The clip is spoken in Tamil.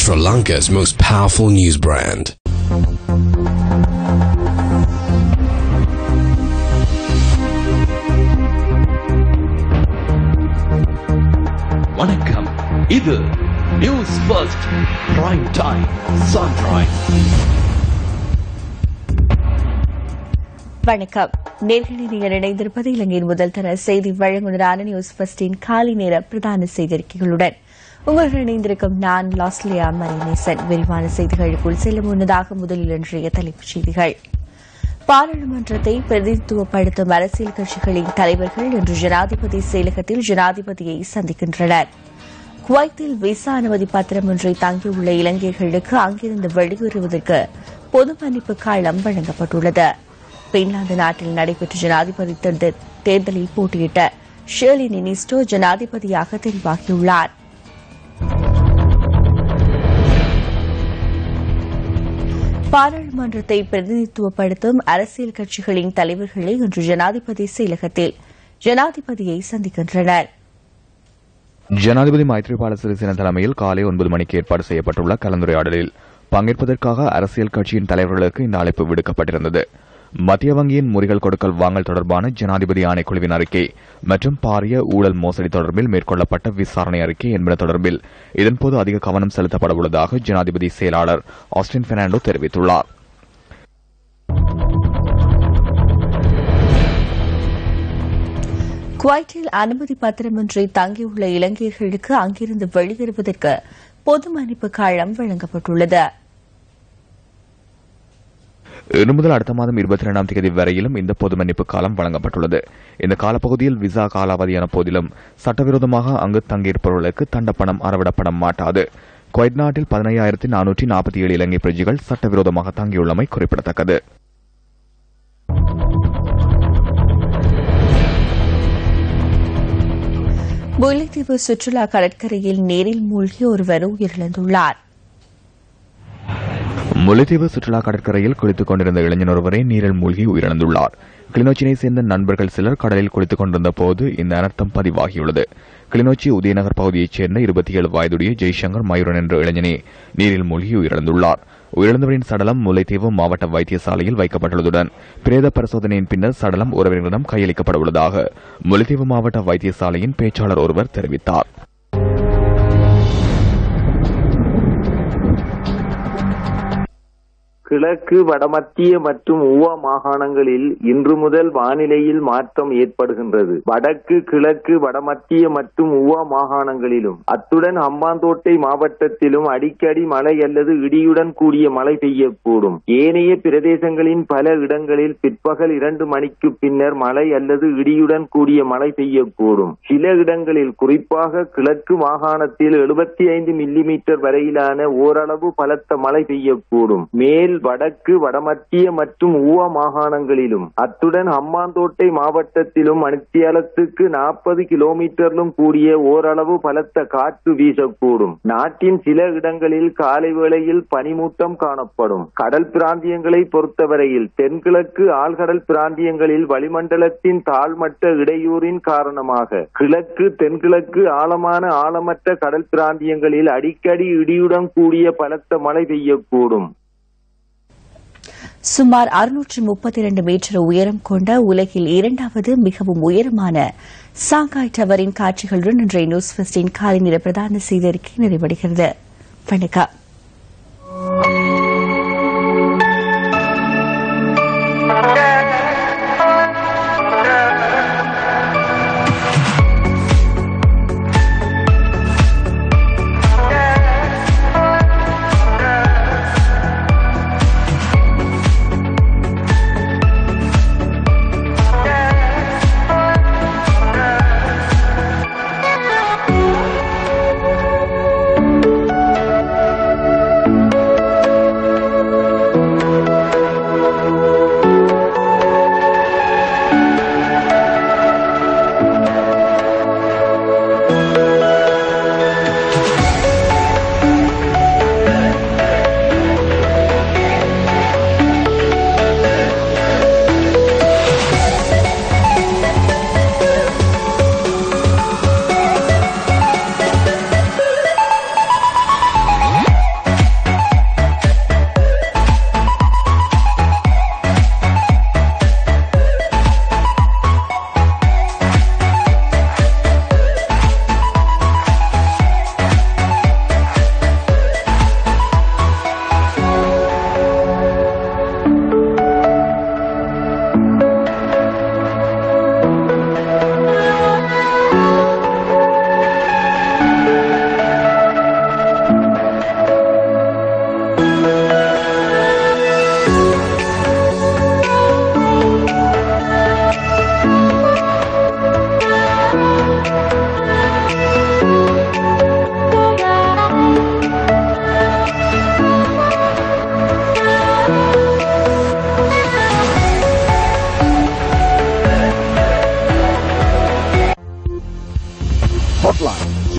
Sri Lanka's most powerful news brand. வணக்கம் இது news first prime time sunrise வணக்கம் நேர்களை நீங்கள் இணைந்திருப்பது இலங்கையின் முதல் தர செய்தி வழங்குனரான நியூஸ் பஸ்டின் காலை நேர பிரதான செய்திருக்கைகளுடன் உங்களுடன் இணைந்திருக்கும் நான் லாஸ்லியா மரியநேசன் விரிவான செய்திகளுக்குள் செல்ல முன்னதாக முதலில் இன்றைய தலைப்புச் செய்திகள் பாராளுமன்றத்தை பிரதிநிதித்துவப்படுத்தும் அரசியல் கட்சிகளின் தலைவர்கள் இன்று ஜனாதிபதி செயலகத்தில் ஜனாதிபதியை சந்திக்கின்றனர் குவைத்தில் விசா அனுமதி பத்திரம் ஒன்றை தங்கியுள்ள இலங்கையர்களுக்கு அங்கிருந்து வெளியேறுவதற்கு பொது மன்னிப்பு காலம் வழங்கப்பட்டுள்ளது பின்லாந்து நாட்டில் நடைபெற்ற ஜனாதிபதி தேர்தல்- தேர்தலில் போட்டியிட்ட ஷேர்லி நினிஸ்டோ ஜனாதிபதியாக தெரிவாகியுள்ளார் பாராளுமன்றத்தை பிரதிநிதித்துவப்படுத்தும் அரசியல் கட்சிகளின் தலைவர்களை இன்று ஜனாதிபதி செயலகத்தில் ஜனாதிபதியை சந்திக்கின்றனர் ஜனாதிபதி மைத்ரிபால சிறிசேன தலைமையில் காலை ஒன்பது மணிக்கு ஏற்பாடு செய்யப்பட்டுள்ள கலந்துரையாடலில் பங்கேற்பதற்காக அரசியல் கட்சியின் தலைவர்களுக்கு இந்த அழைப்பு விடுக்கப்பட்டிருந்தது மத்திய வங்கியின் முறிகள் கொடுக்கல் வாங்கல் தொடர்பான ஜனாதிபதி ஆணைக்குழுவின் அறிக்கை மற்றும் பாரிய ஊழல் மோசடி தொடர்பில் மேற்கொள்ளப்பட்ட விசாரணை அறிக்கை என்பன தொடர்பில் இதன்போது அதிக கவனம் செலுத்தப்பட உள்ளதாக ஜனாதிபதி செயலாளர் ஆஸ்டின் பெர்னாண்டோ தெரிவித்துள்ளார் குவைத்தில் அனுமதி பத்திரமின்றி தங்கியுள்ள இலங்கையர்களுக்கு அங்கிருந்து வெளியேறுவதற்கு பொது மன்னிப்பு காலம் வழங்கப்பட்டுள்ளது இன்று முதல் அடுத்த மாதம் இருபத்தி இரண்டாம் தேதி வரையிலும் இந்த பொது மன்னிப்பு காலம் வழங்கப்பட்டுள்ளது இந்த காலப்பகுதியில் விசா காலாவதியான போதிலும் சட்டவிரோதமாக அங்கு தங்கியிருப்பவர்களுக்கு தண்டப்பணம் அறவிடப்பட மாட்டாது குவைத் நாட்டில் பதினையாயிரத்தி நானூற்றி நாற்பத்தி ஏழு இலங்கை பிரஜைகள் சட்டவிரோதமாக தங்கியுள்ளமை குறிப்பிடத்தக்கது முல்லைத்தீவு சுற்றுலா கடற்கரையில் நீரில் மூழ்கி ஒருவர் உயிரிழந்துள்ளார் முல்லைத்தீவு சுற்றுலா கடற்கரையில் குளித்துக் கொண்டிருந்த இளைஞர் ஒருவரே நீரில் மூழ்கி உயிரிழந்துள்ளார் கிளிநொச்சினை சேர்ந்த நண்பர்கள் சிலர் கடலில் குளித்துக் கொண்டிருந்த போது இந்த அனர்த்தம் பதிவாகியுள்ளது கிளிநொச்சி உதயநகர் பகுதியைச் சேர்ந்த இருபத்தி ஏழு வயதுடைய ஜெய்சங்கர் மயூரன் என்ற இளைஞனே நீரில் மூழ்கி உயிரிழந்துள்ளார் உயிரிழந்தவரின் சடலம் முல்லைத்தீவு மாவட்ட வைத்தியசாலையில் வைக்கப்பட்டுள்ளதுடன் பிரேத பரிசோதனையின் பின்னர் சடலம் உறவினர்களிடம் கையளிக்கப்பட உள்ளதாக முல்லைத்தீவு மாவட்ட வைத்தியசாலையின் பேச்சாளர் ஒருவர் தெரிவித்தார் கிழக்கு வடமத்திய மற்றும் ஊவா மாகாணங்களில் இன்று முதல் வானிலையில் மாற்றம் ஏற்படுகின்றது வடக்கு கிழக்கு வடமத்திய மற்றும் ஊவா மாகாணங்களிலும் அத்துடன் ஹம்பாந்தோட்டை மாவட்டத்திலும் அடிக்கடி மழை அல்லது இடியுடன் கூடிய மழை பெய்யக்கூடும் ஏனைய பிரதேசங்களின் பல இடங்களில் பிற்பகல் இரண்டு மணிக்கு பின்னர் மழை அல்லது இடியுடன் கூடிய மழை பெய்யக்கூடும் சில இடங்களில் குறிப்பாக கிழக்கு மாகாணத்தில் எழுபத்தி ஐந்து மில்லிமீட்டர் வரையிலான ஓரளவு பலத்த மழை பெய்யக்கூடும் மேல் வடக்கு வடமத்திய மற்றும் ஊவா மாகாணங்களிலும் அத்துடன் ஹம்மாந்தோட்டை மாவட்டத்திலும் மணித்தியாலத்துக்கு நாற்பது கிலோமீட்டரிலும் கூடிய ஓரளவு பலத்த காற்று வீசக்கூடும் நாட்டின் சில இடங்களில் காலை வேளையில் பனிமூட்டம் காணப்படும் கடல் பிராந்தியங்களை பொறுத்தவரையில் தென்கிழக்கு ஆழ்கடல் பிராந்தியங்களில் வளிமண்டலத்தின் தாழ்மட்ட இடையூறின் காரணமாக கிழக்கு தென்கிழக்கு ஆழமான ஆழமற்ற கடல் பிராந்தியங்களில் அடிக்கடி இடியுடன் கூடிய பலத்த மழை பெய்யக்கூடும் சுமார் அறுநூற்று முப்பத்தி இரண்டு மீட்டர் உயரம் கொண்ட உலகில் இரண்டாவது மிகவும் உயரமான சாங்காய் டவரின் காட்சிகளுடன் இன்றைய நியூஸ் ஃபெஸ்டின் காலை நேர பிரதான செய்தியறிக்கை நிறைவடைகிறது வணக்கம்